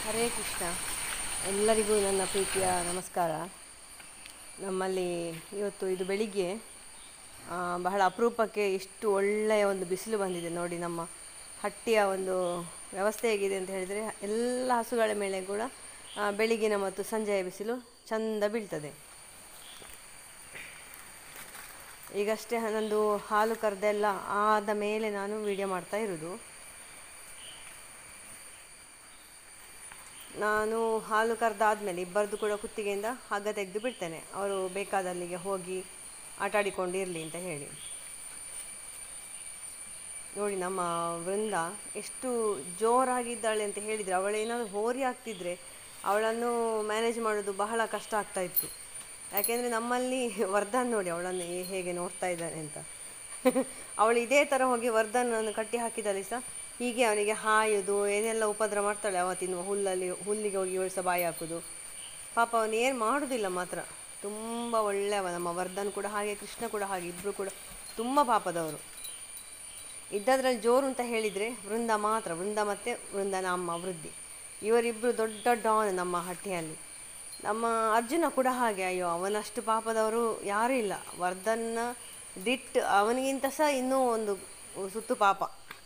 ಹರೇ ಕೃಷ್ಣ ಎಲ್ಲರಿಗೂ ನನ್ನ ಪ್ರೀತಿಯ ನಮಸ್ಕಾರ ನಮ್ಮಲ್ಲಿ ಇವತ್ತು ಇದು ಬೆಳಿಗ್ಗೆ ಆ, ಬಹಳ ಅಪರೂಪಕ್ಕೆ ಇಷ್ಟು ಒಳ್ಳೆಯ ಒಂದು ಬಿಸಿಲು ಬಂದಿದೆ ನೋಡಿ ನಮ್ಮ ಹಟ್ಟಿಯ ಒಂದು ವ್ಯವಸ್ಥೆ ಹೇಗಿದೆ ಅಂತ ಹೇಳಿದರೆ ಎಲ್ಲ ಹಸುಗಳ ಮೇಲೆ ಕೂಡ ಆ, ಬೆಳಿಗ್ಗಿನ ಮತ್ತು ಸಂಜೆಯ ಬಿಸಿಲು ಚಂದ ಬೀಳ್ತದೆ ಈಗಷ್ಟೇ ನಂದು ಹಾಲು ಕರೆದೆಲ್ಲ ಆದ ಮೇಲೆ ನಾನು ವಿಡಿಯೋ ಮಾಡ್ತಾ ಇರೋದು ನಾನು ಹಾಲು ಕರೆದಾದ್ಮೇಲೆ ಇಬ್ಬರದು ಕೂಡ ಕುತ್ತಿಗೆಯಿಂದ ಹಗ್ಗ ತೆಗೆದು ಬಿಡ್ತೇನೆ ಅವರು ಬೇಕಾದಲ್ಲಿಗೆ ಹೋಗಿ ಆಟ ಆಡಿಕೊಂಡು ಇರಲಿ ಅಂತ ಹೇಳಿ ನೋಡಿ ನಮ್ಮ ವೃಂದ ಎಷ್ಟು ಜೋರಾಗಿದ್ದಾಳೆ ಅಂತ ಹೇಳಿದರೆ ಅವಳೇನಾದರೂ ಹೋರಿ ಆಗ್ತಿದ್ರೆ ಅವಳನ್ನು ಮ್ಯಾನೇಜ್ ಮಾಡೋದು ಬಹಳ ಕಷ್ಟ ಆಗ್ತಾ ಇತ್ತು ಯಾಕೆಂದರೆ ನಮ್ಮಲ್ಲಿ ವರ್ಧನ್ ನೋಡಿ ಅವಳನ್ನು ಹೇ- ಹೇಗೆ ನೋಡ್ತಾ ಇದ್ದಾನೆ ಅಂತ ಅವಳು ಇದೇ ಥರ ಹೋಗಿ ವರ್ಧನನ್ನು ಕಟ್ಟಿ ಹಾಕಿದಲ್ಲಿ ಸಹ ಹೀಗೆ ಅವನಿಗೆ ಹಾಯೋದು ಏನೆಲ್ಲ ಉಪದ್ರ ಮಾಡ್ತಾಳೆ ಅವತ್ತಿನ ಹುಲ್ಲಲ್ಲಿ ಹುಲ್ಲಿಗೆ ಹೋಗಿ ಇವಳು ಸಹ ಬಾಯಿ ಹಾಕೋದು ಪಾಪ ಅವನು ಏನು ಮಾಡೋದಿಲ್ಲ ಮಾತ್ರ ತುಂಬ ಒಳ್ಳೆಯವ ನಮ್ಮ ವರ್ಧನ್ ಕೂಡ ಹಾಗೆ ಕೃಷ್ಣ ಕೂಡ ಹಾಗೆ ಇಬ್ಬರು ಕೂಡ ತುಂಬ ಪಾಪದವರು ಇದ್ದದ್ರಲ್ಲಿ ಜೋರು ಅಂತ ಹೇಳಿದರೆ ವೃಂದ ಮಾತ್ರ ವೃಂದ ಮತ್ತು ವೃಂದನ ಅಮ್ಮ ವೃದ್ಧಿ ಇವರಿಬ್ಬರು ದೊಡ್ಡ ಡಾನ್ ನಮ್ಮ ಹಟ್ಟಿಯಲ್ಲಿ ನಮ್ಮ ಅರ್ಜುನ ಕೂಡ ಹಾಗೆ ಅಯ್ಯೋ ಅವನಷ್ಟು ಪಾಪದವರು ಯಾರೂ ಇಲ್ಲ ವರ್ಧನ್ನ ದಿಟ್ ಅವನಿಗಿಂತ ಸಹ ಇನ್ನೂ ಒಂದು ಸುತ್ತು ಪಾಪ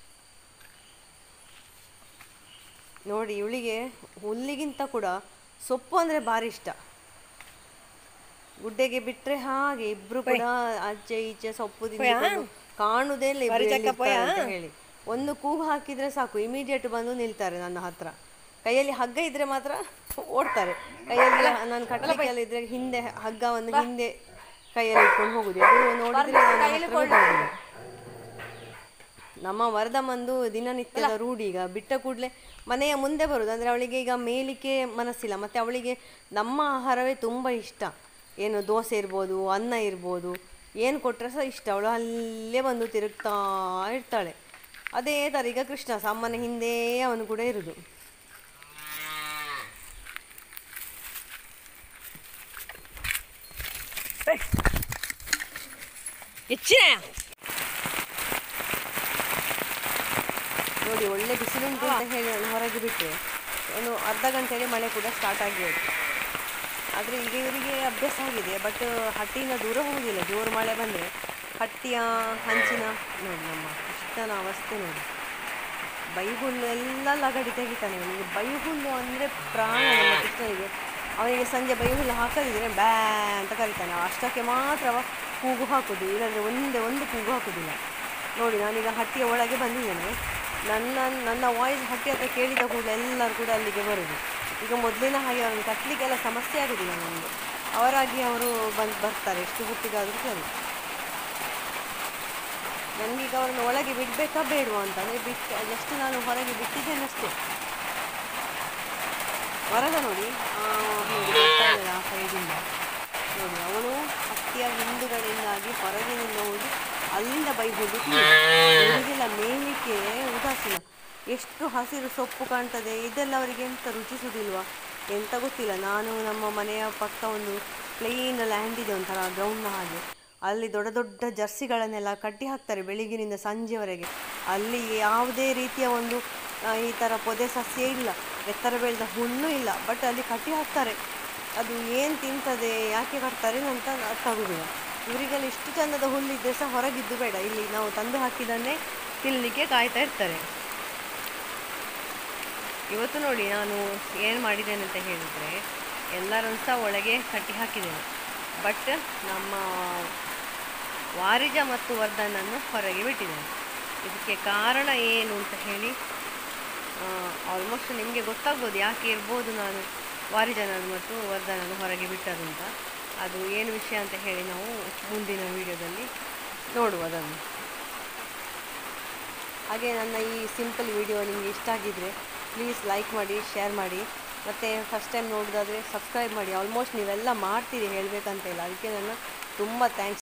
ನೋಡಿ ಇವಳಿಗೆ ಹುಲ್ಲಿಗಿಂತ ಕೂಡ ಸೊಪ್ಪು ಅಂದರೆ ಭಾರಿ ಇಷ್ಟ ಗುಡ್ಡೆಗೆ ಬಿಟ್ರೆ ಹಾಗೆ ಇಬ್ರು ಕೂಡ ಆಚೆ ಈಚೆ ಸೊಪ್ಪು ತಿಂದುಕೊಂಡು ಕಾಣುದೇ ಇಲ್ಲ ಇಬ್ರು ಎಲ್ಲಿರ್ತಾರೆ ಅಂತ ಹೇಳಿ ಒಂದು ಕೂಗು ಹಾಕಿದ್ರೆ ಸಾಕು ಇಮಿಡಿಯೇಟ್ ಬಂದು ನಿಲ್ತಾರೆ ನನ್ನ ಹತ್ರ ಕೈಯಲ್ಲಿ ಹಗ್ಗ ಇದ್ರೆ ಮಾತ್ರ ಓಡ್ತಾರೆ ಕೈಯಲ್ಲಿ ನಾನು ಕಟ್ಟಲಿಕ್ಕೆ ಎಲ್ಲ ಇದ್ರೆ ಹಿಂದೆ ಹಗ್ಗವನ್ನು ಹಿಂದೆ ಕೈಯಲ್ಲಿ ಇಟ್ಕೊಂಡು ಹೋಗುದು ಎದುರು ನೋಡಿದ್ರೆ ನನ್ನ ಹತ್ರ ಬರುವುದಿಲ್ಲ. ನಮ್ಮ ವರದಮ್ಮಂದು ದಿನನಿತ್ಯದ ರೂಢಿ ಈಗ ಬಿಟ್ಟ ಕೂಡಲೇ ಮನೆಯ ಮುಂದೆ ಬರುದು ಅಂದರೆ ಅವಳಿಗೆ ಈಗ ಮೇಲಿಕ್ಕೆ ಮನಸ್ಸಿಲ್ಲ ಮತ್ತು ಅವಳಿಗೆ ನಮ್ಮ ಆಹಾರವೇ ತುಂಬ ಇಷ್ಟ ಏನು ದೋಸೆ ಇರ್ಬೋದು ಅನ್ನ ಇರ್ಬೋದು ಏನು ಕೊಟ್ಟರೆ ಸಹ ಇಷ್ಟ ಅವಳು ಅಲ್ಲೇ ಬಂದು ತಿರುಗ್ತಾ ಇರ್ತಾಳೆ ಅದೇ ಥರ ಈಗ ಕೃಷ್ಣ ಸಾಮಾನ್ಯ ಹಿಂದೆ ಅವನು ಕೂಡ ಇರುದು ಹೆಚ್ಚಿನ ನೋಡಿ ಒಳ್ಳೆ ಬಿಸಿಲುಂಟು ಅಂತ ಹೇಳಿ ನಾನು ಹೊರಗೆ ಬಿಟ್ಟೆ ಒಂದು ಅರ್ಧ ಗಂಟೆಗೆ ಮಳೆ ಕೂಡ ಸ್ಟಾರ್ಟ್ ಆಗಿ ಹೋಯ್ತು ಆದರೆ ಈಗ ಇವರಿಗೆ ಅಭ್ಯಾಸ ಆಗಿದೆ ಬಟ್ ಹಟ್ಟಿಯಿಂದ ದೂರ ಹೋಗುದಿಲ್ಲ ಜೋರು ಮಳೆ ಬಂದರೆ ಹಟ್ಟಿಯ ಹಂಚಿನ ನೋಡಿ ನಮ್ಮ ಕೃಷ್ಣನ ಅವಸ್ಥೆ ನೋಡಿ ಬೈಹುಲ್ಲು ಎಲ್ಲ ಲಗಡಿ ತೆಗಿತಾನೆ ಅವನಿಗೆ ಬೈಹುಲ್ಲು ಅಂದರೆ ಪ್ರಾಣ ನಮ್ಮ ಕೃಷ್ಣನಿಗೆ ಅವನಿಗೆ ಸಂಜೆ ಬೈಹುಲ್ಲು ಹಾಕದಿದ್ರೆ ಬ್ಯಾ ಅಂತ ಕರಿತಾನೆ ಅವ ಅಷ್ಟಕ್ಕೆ ಮಾತ್ರ ಅವ ಕೂಗು ಹಾಕೋದು ಇಲ್ಲಾಂದರೆ ಒಂದೇ ಒಂದು ಕೂಗು ಹಾಕೋದಿಲ್ಲ ನೋಡಿ ನಾನೀಗ ಹಟ್ಟಿಯ ಒಳಗೆ ಬಂದಿದ್ದೇನೆ ನನ್ನ ನನ್ನ ವಾಯ್ಸ್ ಹಟ್ಟಿ ಹತ್ರ ಕೇಳಿದ ಕೂಡಲೇ ಎಲ್ಲರೂ ಕೂಡ ಅಲ್ಲಿಗೆ ಬರೋದು ಈಗ ಮೊದಲಿನ ಹಾಗೆ ಅವರನ್ನು ಕಟ್ಟಲಿಕ್ಕೆಲ್ಲ ಸಮಸ್ಯೆ ಆಗೋದಿಲ್ಲ ನನಗೆ ಅವರಾಗಿ ಅವರು ಬಂದು ಬರ್ತಾರೆ ಎಷ್ಟು ಹೊತ್ತಿಗಾದರೂ ಸರಿ ನನಗೀಗ ಅವರನ್ನು ಒಳಗೆ ಬಿಡಬೇಕಾ ಬೇಡವಾ ಅಂತ ಅಂದರೆ ಬಿಟ್ಟು ಜಸ್ಟ್ ನಾನು ಹೊರಗೆ ಬಿಟ್ಟಿದ್ದೇನೆ ಅಷ್ಟೇ ವರದ ನೋಡಿ ಆ, ನೋಡಿ ಬರ್ತಾ ಇದ್ದಾಳೆ ಆ ಸೈಡಿಂದ ನೋಡಿ ಅವಳು ಹತ್ತಿಯ ಹಿಂದುಗಳಿಂದಾಗಿ ಹೊರಗಿನಿಂದ ಹೋಗಿ ಅಲ್ಲಿಂದ ಬೈಬೋದು ಇವರಿಗೆಲ್ಲ ಮೇಲಿಕ್ಕೆ ಉದಾಸೀನ ಎಷ್ಟು ಹಸಿರು ಸೊಪ್ಪು ಕಾಣ್ತದೆ ಇದೆಲ್ಲ ಅವರಿಗೆ ಎಂತ ರುಚಿಸುವುದಿಲ್ವಾ ಎಂತ ಗೊತ್ತಿಲ್ಲ ನಾನು ನಮ್ಮ ಮನೆಯ ಪಕ್ಕ ಒಂದು ಪ್ಲೇನ್ ಲ್ಯಾಂಡ್ ಇದೆ ಒಂಥರ ಗ್ರೌಂಡ್ನ ಹಾಗೆ ಅಲ್ಲಿ ದೊಡ್ಡ ದೊಡ್ಡ ಜರ್ಸಿಗಳನ್ನೆಲ್ಲ ಕಟ್ಟಿ ಹಾಕ್ತಾರೆ ಬೆಳಿಗ್ಗಿನಿಂದ ಸಂಜೆವರೆಗೆ ಅಲ್ಲಿ ಯಾವುದೇ ರೀತಿಯ ಒಂದು ಆ, ಈ ಥರ ಪೊದೆ ಸಸ್ಯ ಇಲ್ಲ ಎತ್ತರ ಬೆಳೆದ ಹುಲ್ಲು ಇಲ್ಲ ಬಟ್ ಅಲ್ಲಿ ಕಟ್ಟಿ ಹಾಕ್ತಾರೆ ಅದು ಏನು ತಿಂತದೆ ಯಾಕೆ ಕಟ್ತಾರೆ ಅಂತ ಅರ್ಥ ಆಗೋದಿಲ್ಲ ಇವರಿಗೆಲ್ಲ ಇಷ್ಟು ಚಂದದ ಹುಲ್ಲಿದ್ರೆ ಸಹ ಹೊರಗಿದ್ದು ಬೇಡ ಇಲ್ಲಿ ನಾವು ತಂದು ಹಾಕಿದ್ದನ್ನೇ ತಿನ್ನಲಿಕ್ಕೆ ಕಾಯ್ತಾ ಇರ್ತಾರೆ ಇವತ್ತು ನೋಡಿ ನಾನು ಏನು ಮಾಡಿದ್ದೇನೆ ಅಂತ ಹೇಳಿದರೆ ಎಲ್ಲರನ್ನು ಸಹ ಒಳಗೆ ಕಟ್ಟಿ ಹಾಕಿದ್ದೇನೆ ಬಟ್ ನಮ್ಮ ವಾರಿಜ ಮತ್ತು ವರ್ಧನನ್ನು ಹೊರಗೆ ಬಿಟ್ಟಿದ್ದೇನೆ ಇದಕ್ಕೆ ಕಾರಣ ಏನು ಅಂತ ಹೇಳಿ ಆಲ್ಮೋಸ್ಟ್ ನಿಮಗೆ ಗೊತ್ತಾಗ್ಬೋದು ಯಾಕೆ ಇರ್ಬೋದು ನಾನು ವಾರಿಜನನ್ನು ಮತ್ತು ವರ್ಧನನ್ನು ಹೊರಗೆ ಬಿಟ್ಟದು ಅಂತ ಅದು ಏನು ವಿಷಯ ಅಂತ ಹೇಳಿ ನಾವು ಮುಂದಿನ ವಿಡಿಯೋದಲ್ಲಿ ನೋಡುವ ಅದನ್ನು ಹಾಗೆ ನನ್ನ ಈ ಸಿಂಪಲ್ ವಿಡಿಯೋ ನಿಮಗೆ ಇಷ್ಟ ಆಗಿದ್ದರೆ ಪ್ಲೀಸ್ ಲೈಕ್ ಮಾಡಿ ಶೇರ್ ಮಾಡಿ ಮತ್ತು ಫಸ್ಟ್ ಟೈಮ್ ನೋಡೋದಾದರೆ ಸಬ್ಸ್ಕ್ರೈಬ್ ಮಾಡಿ ಆಲ್ಮೋಸ್ಟ್ ನೀವೆಲ್ಲ ಮಾಡ್ತೀರಿ ಹೇಳಬೇಕಂತ ಇಲ್ಲ ಅದಕ್ಕೆ ನನ್ನ ತುಂಬ ಥ್ಯಾಂಕ್ಸ್